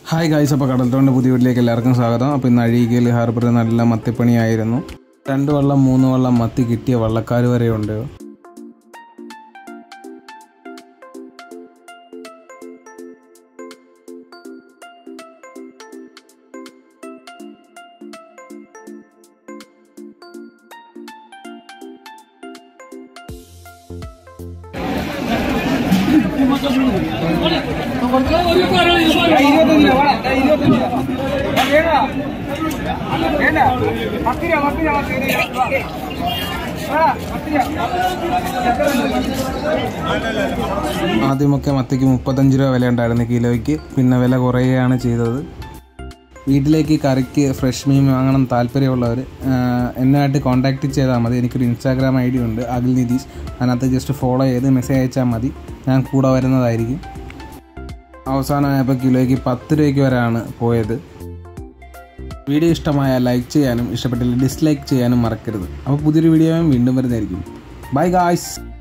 hi guys അപ്പോൾ കടൽത്തോണ്ട് പുതിയ വീട്ടിലേക്ക് എല്ലാവർക്കും സ്വാഗതം അപ്പോൾ ഇന്ന് അഴീക്കൽ ഹാർബറിൽ നല്ല മത്തിപ്പണിയായിരുന്നു രണ്ട് വള്ളം മൂന്ന് വള്ളം മത്തി കിട്ടിയ വള്ളക്കാർ വരെ ഉണ്ട് ആദ്യമൊക്കെ മത്തിക്ക് മുപ്പത്തഞ്ച് രൂപ വില ഉണ്ടായിരുന്നു കിലോയ്ക്ക് പിന്നെ വില കുറയുകയാണ് ചെയ്തത് വീട്ടിലേക്ക് കറിക്ക് ഫ്രഷ് മീൻ വാങ്ങണം താല്പര്യമുള്ളവർ എന്നുമായിട്ട് കോൺടാക്റ്റ് ചെയ്താൽ മതി എനിക്കൊരു ഇൻസ്റ്റാഗ്രാം ഐ ഡി ഉണ്ട് അഖിൽ നിതീഷ് അതിനകത്ത് ജസ്റ്റ് ഫോളോ ചെയ്ത് മെസ്സേജ് അയച്ചാൽ മതി ഞാൻ കൂടെ വരുന്നതായിരിക്കും അവസാനമായപ്പോൾ കിലോയ്ക്ക് പത്ത് രൂപയ്ക്ക് വരെയാണ് പോയത് വീഡിയോ ഇഷ്ടമായാൽ ലൈക്ക് ചെയ്യാനും ഇഷ്ടപ്പെട്ടില്ല ഡിസ്ലൈക്ക് ചെയ്യാനും മറക്കരുത് അപ്പോൾ പുതിയൊരു വീഡിയോയും വീണ്ടും വരുന്നതായിരിക്കും ബൈ ഗായ്സ്